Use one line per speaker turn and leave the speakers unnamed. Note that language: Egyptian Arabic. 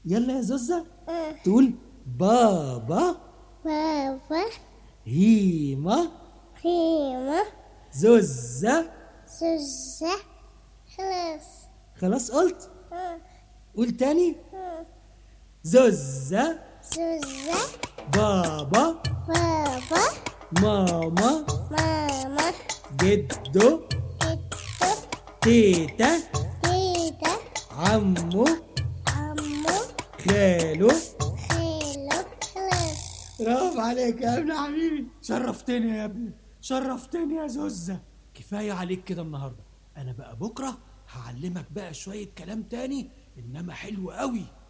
يلا يا زوزة
آه.
تقول بابا
بابا
هيما
هيما
زوزة
زوزة خلاص
خلاص قلت
آه.
قول تاني
آه.
زوزة
زوزة
بابا
بابا
ماما
ماما
جدو
جدو
تيتا
تيتا
عمو
عمو
خالو
خالو خلاص
برافو عليك يا ابن حبيبي شرفتني يا ابني شرفتني يا زوزة كفاية عليك كده النهاردة أنا بقى بكرة هعلمك بقى شوية كلام تاني إنما حلو قوي